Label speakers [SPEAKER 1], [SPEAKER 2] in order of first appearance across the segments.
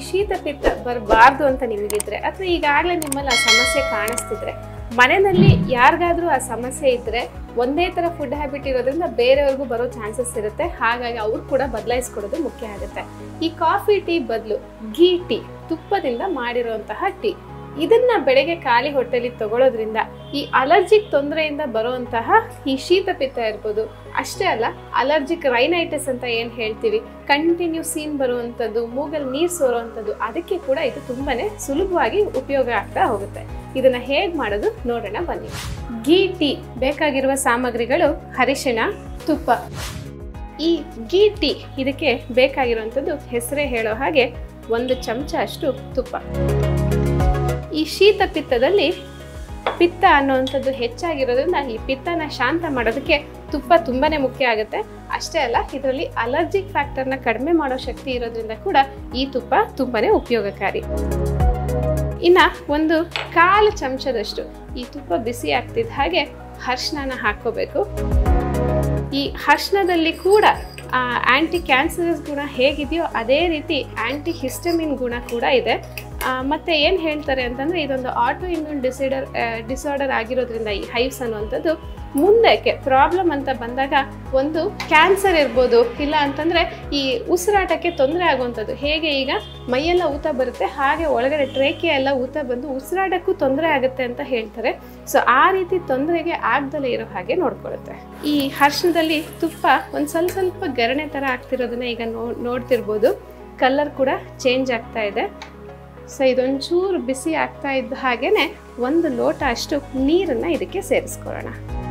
[SPEAKER 1] ಶೀತ ಪಿತ್ತ ಬರಬಾರ್ದು ಅಂತ ನಿಮಗಿದ್ರೆ ಅಥವಾ ಈಗಾಗಲೇ ನಿಮ್ಮಲ್ಲಿ ಆ ಸಮಸ್ಯೆ ಕಾಣಿಸ್ತಿದ್ರೆ ಮನೆಯಲ್ಲಿ ಯಾರಿಗಾದ್ರೂ ಆ ಸಮಸ್ಯೆ ಇದ್ರೆ ಒಂದೇ ಥರ ಫುಡ್ ಹ್ಯಾಬಿಟ್ ಇರೋದ್ರಿಂದ ಬೇರೆಯವ್ರಿಗೂ ಬರೋ ಚಾನ್ಸಸ್ ಇರುತ್ತೆ ಹಾಗಾಗಿ ಅವ್ರು ಕೂಡ ಬದಲಾಯಿಸ್ಕೊಡೋದು ಮುಖ್ಯ ಆಗುತ್ತೆ ಈ ಕಾಫಿ ಟೀ ಬದಲು ಘೀ ಟೀ ತುಪ್ಪದಿಂದ ಮಾಡಿರುವಂತಹ ಟೀ ಇದನ್ನ ಬೆಳಗ್ಗೆ ಖಾಲಿ ಹೊಟ್ಟೆಲಿ ತಗೊಳ್ಳೋದ್ರಿಂದ ಈ ಅಲರ್ಜಿಕ್ ತೊಂದರೆಯಿಂದ ಬರುವಂತಹ ಈ ಶೀತ ಪಿತ್ತ ಇರ್ಬೋದು ಅಷ್ಟೇ ಅಲ್ಲ ಅಲರ್ಜಿಕ್ ರೈನೈಟಿಸ್ ಅಂತ ಏನು ಹೇಳ್ತೀವಿ ಕಂಟಿನ್ಯೂ ಸೀನ್ ಬರುವಂಥದ್ದು ಮೂಗಲ್ಲಿ ನೀರು ಸೋರುವಂಥದ್ದು ಅದಕ್ಕೆ ಕೂಡ ಇದು ತುಂಬಾನೇ ಸುಲಭವಾಗಿ ಉಪಯೋಗ ಆಗ್ತಾ ಹೋಗುತ್ತೆ ಇದನ್ನ ಹೇಗೆ ಮಾಡೋದು ನೋಡೋಣ ಬನ್ನಿ ಘೀ ಟೀ ಬೇಕಾಗಿರುವ ಸಾಮಗ್ರಿಗಳು ಅರಿಶಿಣ ತುಪ್ಪ ಈ ಘೀ ಟೀ ಇದಕ್ಕೆ ಬೇಕಾಗಿರುವಂಥದ್ದು ಹೆಸರೇ ಹೇಳೋ ಹಾಗೆ ಒಂದು ಚಮಚ ಅಷ್ಟು ತುಪ್ಪ ಈ ಶೀತ ಪಿತ್ತದಲ್ಲಿ ಪಿತ್ತ ಅನ್ನುವಂಥದ್ದು ಹೆಚ್ಚಾಗಿರೋದ್ರಿಂದ ಈ ಪಿತ್ತನ ಶಾಂತ ಮಾಡೋದಕ್ಕೆ ತುಪ್ಪ ತುಂಬಾನೇ ಮುಖ್ಯ ಆಗುತ್ತೆ ಅಷ್ಟೇ ಅಲ್ಲ ಇದರಲ್ಲಿ ಅಲರ್ಜಿಕ್ ಫ್ಯಾಕ್ಟರ್ನ ಕಡಿಮೆ ಮಾಡೋ ಶಕ್ತಿ ಇರೋದ್ರಿಂದ ಕೂಡ ಈ ತುಪ್ಪ ತುಂಬಾನೇ ಉಪಯೋಗಕಾರಿ ಇನ್ನ ಒಂದು ಕಾಲು ಚಮಚದಷ್ಟು ಈ ತುಪ್ಪ ಬಿಸಿ ಆಗ್ತಿದ್ದ ಹಾಗೆ ಅರ್ಶಿನ ಹಾಕೋಬೇಕು ಈ ಅರ್ಶಿನದಲ್ಲಿ ಕೂಡ ಆಂಟಿ ಕ್ಯಾನ್ಸರಸ್ ಗುಣ ಹೇಗಿದೆಯೋ ಅದೇ ರೀತಿ ಆಂಟಿ ಹಿಸ್ಟಮಿನ್ ಗುಣ ಕೂಡ ಇದೆ ಆ, ಮತ್ತೆ ಏನು ಹೇಳ್ತಾರೆ ಅಂತಂದರೆ ಇದೊಂದು ಆಟೋ ಇಮ್ಯೂನ್ ಡಿಸಿಡರ್ ಡಿಸಾರ್ಡರ್ ಆಗಿರೋದ್ರಿಂದ ಈ ಹೈವ್ಸ್ ಅನ್ನುವಂಥದ್ದು ಮುಂದಕ್ಕೆ ಪ್ರಾಬ್ಲಮ್ ಅಂತ ಬಂದಾಗ ಒಂದು ಕ್ಯಾನ್ಸರ್ ಇರ್ಬೋದು ಇಲ್ಲ ಅಂತಂದರೆ ಈ ಉಸಿರಾಟಕ್ಕೆ ತೊಂದರೆ ಆಗುವಂಥದ್ದು ಹೇಗೆ ಈಗ ಮೈಯೆಲ್ಲ ಊತ ಬರುತ್ತೆ ಹಾಗೆ ಒಳಗಡೆ ಟ್ರೇಕೆ ಎಲ್ಲ ಊತ ಬಂದು ಉಸಿರಾಟಕ್ಕೂ ತೊಂದರೆ ಆಗುತ್ತೆ ಅಂತ ಹೇಳ್ತಾರೆ ಸೊ ಆ ರೀತಿ ತೊಂದರೆಗೆ ಆಗ್ದಲೇ ಇರೋ ಹಾಗೆ ನೋಡ್ಕೊಳ್ಳುತ್ತೆ ಈ ಅರ್ಶಿನದಲ್ಲಿ ತುಪ್ಪ ಒಂದು ಸ್ವಲ್ಪ ಸ್ವಲ್ಪ ಗರಣೆ ಥರ ಆಗ್ತಿರೋದನ್ನ ಈಗ ನೋ ನೋಡ್ತಿರ್ಬೋದು ಕಲರ್ ಕೂಡ ಚೇಂಜ್ ಆಗ್ತಾ ಇದೆ ಸೊ ಇದೊಂಚೂರು ಬಿಸಿ ಆಗ್ತಾ ಇದ್ದ ಹಾಗೇನೆ ಒಂದು ಲೋಟ ಅಷ್ಟು ನೀರನ್ನ ಇದಕ್ಕೆ ಸೇರಿಸ್ಕೊಳ್ಳೋಣ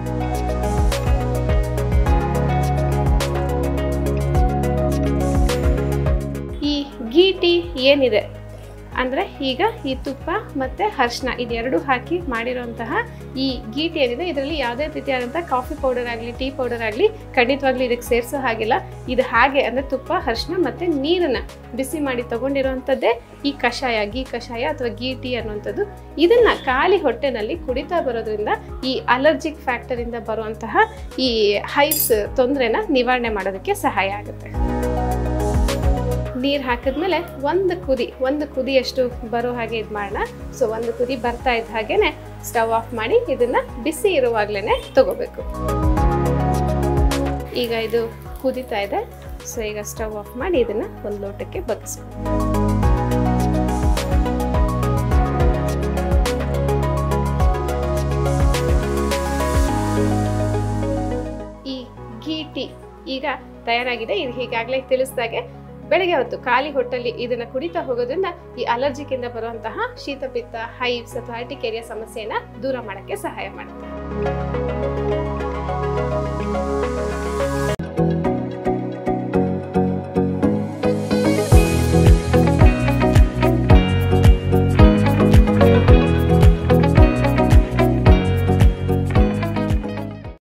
[SPEAKER 1] ಈ ಘೀ ಟೀ ಏನಿದೆ ಅಂದರೆ ಈಗ ಈ ತುಪ್ಪ ಮತ್ತು ಅರಿಶಿನ ಇದೆರಡು ಹಾಕಿ ಮಾಡಿರೋಂತಹ ಈ ಘೀ ಟೀ ಏನಿದೆ ಇದರಲ್ಲಿ ಯಾವುದೇ ರೀತಿಯಾದಂಥ ಕಾಫಿ ಪೌಡರ್ ಆಗಲಿ ಟೀ ಪೌಡರ್ ಆಗಲಿ ಖಂಡಿತವಾಗ್ಲೂ ಇದಕ್ಕೆ ಸೇರಿಸೋ ಹಾಗಿಲ್ಲ ಇದು ಹಾಗೆ ಅಂದರೆ ತುಪ್ಪ ಅರಿಶಿನ ಮತ್ತು ನೀರನ್ನು ಬಿಸಿ ಮಾಡಿ ತಗೊಂಡಿರೋವಂಥದ್ದೇ ಈ ಕಷಾಯ ಘೀ ಕಷಾಯ ಅಥವಾ ಘೀ ಟೀ ಅನ್ನುವಂಥದ್ದು ಇದನ್ನು ಖಾಲಿ ಹೊಟ್ಟೆನಲ್ಲಿ ಕುಡಿತಾ ಬರೋದ್ರಿಂದ ಈ ಅಲರ್ಜಿಕ್ ಫ್ಯಾಕ್ಟರಿಂದ ಬರುವಂತಹ ಈ ಹೈವ್ಸ್ ತೊಂದರೆನ ನಿವಾರಣೆ ಮಾಡೋದಕ್ಕೆ ಸಹಾಯ ಆಗುತ್ತೆ ನೀರು ಹಾಕಿದ್ಮೇಲೆ ಒಂದು ಕುದಿ ಒಂದು ಕುದಿಯಷ್ಟು ಬರೋ ಹಾಗೆ ಇದು ಮಾಡೋಣ ಸೊ ಒಂದು ಕುದಿ ಬರ್ತಾ ಇದ್ದ ಹಾಗೇನೆ ಸ್ಟವ್ ಆಫ್ ಮಾಡಿ ಇದನ್ನ ಬಿಸಿ ಇರುವಾಗಲೇ ತಗೋಬೇಕು ಈಗ ಇದು ಕುದಿತಾ ಇದೆ ಸೊ ಈಗ ಸ್ಟವ್ ಆಫ್ ಮಾಡಿ ಇದನ್ನ ಒಂದು ಲೋಟಕ್ಕೆ ಬಗ್ಗಿಸ್ಕೊ ಈ ಘೀ ಟೀ ಈಗ ತಯಾರಾಗಿದೆ ಇದು ಹೀಗಾಗಲೇ ತಿಳಿಸಿದಾಗೆ ಬೆಳಗ್ಗೆ ಹೊತ್ತು ಖಾಲಿ ಹೊಟ್ಟಲ್ಲಿ ಇದನ್ನ ಕುಡಿತಾ ಹೋಗೋದ್ರಿಂದ ಈ ಅಲರ್ಜಿಕಿಂದ ಬರುವಂತಹ ಶೀತಪಿತ್ತ ಹೈವ್ಸ್ ಅಥವಾ ಅರ್ಟಿಕೇರಿಯಾ ಸಮಸ್ಯೆಯನ್ನ ದೂರ ಮಾಡಕ್ಕೆ ಸಹಾಯ ಮಾಡುತ್ತೆ